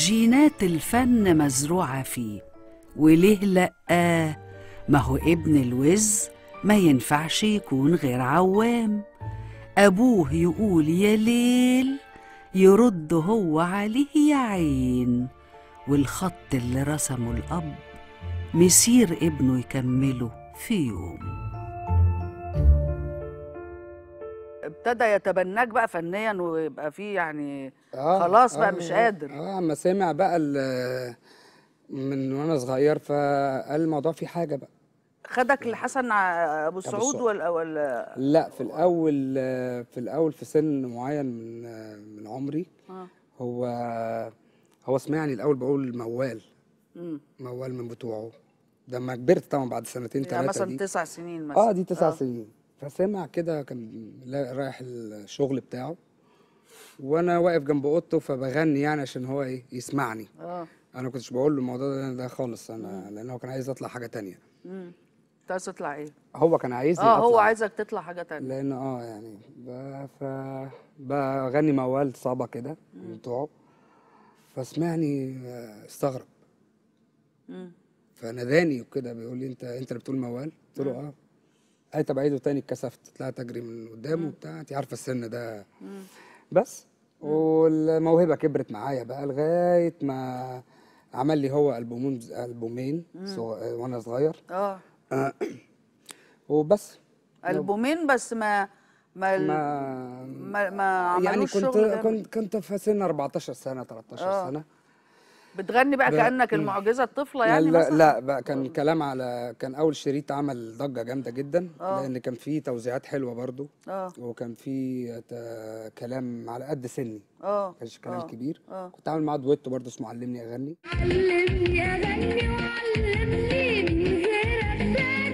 جينات الفن مزروعة فيه وليه لأ ما هو ابن الوز ما ينفعش يكون غير عوام أبوه يقول يا ليل يرد هو عليه يا عين والخط اللي رسمه الأب مسير ابنه يكمله في يوم ابتدى يتبناك بقى فنيا ويبقى فيه يعني خلاص بقى مش قادر. اه اما سمع بقى ال- من وانا صغير فقال الموضوع فيه حاجه بقى خدك لحسن ع- ابو سعود سعود. ولا ولا لا في الاول في الاول في سن معين من من عمري آه. هو هو سمعني الاول بقول موال مم. موال من بتوعه ده لما كبرت طبعا بعد سنتين يعني ثلاثه مثلا دي تسع سنين مثلا اه دي تسع سنين فسمع كده كان لا- رايح الشغل بتاعه وانا واقف جنب اوضته فبغني يعني عشان هو ايه يسمعني اه انا ما كنتش بقول له الموضوع ده, ده خالص انا لان هو كان عايز اطلع حاجه تانية امم انت عايز تطلع ايه؟ هو كان عايزني اه هو أطلع. عايزك تطلع حاجه تانية لان اه يعني ب... ف بغني موال صابه كده من بتوعه فسمعني آه، استغرب مم. فناداني وكده بيقول لي انت انت اللي بتقول موال قلت له اه قال طب عيده تاني اتكسفت طلعت اجري من قدامه وبتاع انت عارفه السن ده بس والموهبه كبرت معايا بقى لغايه ما عمل لي هو البومين البومين صغ- وانا صغير اه آه، وبس البومين بس ما ما ال- ما ما, ما يعني عملوش كنت شغل جامد. كنت كنت في سن 14 سنه 13 آه. سنه بتغني بقى ب- كانك مم. المعجزه الطفله يعني لا مثلا لا بقى كان كلام على كان اول شريط عمل ضجه جامده جدا آه. لان كان فيه توزيعات حلوه برضو اه وكان فيه ت- كلام على قد سني اه ما كانش كلام آه. كبير اه كنت عامل معاه دويتو برضو اسمه علمني اغني علمني اغني وعلمني من غير ابتدي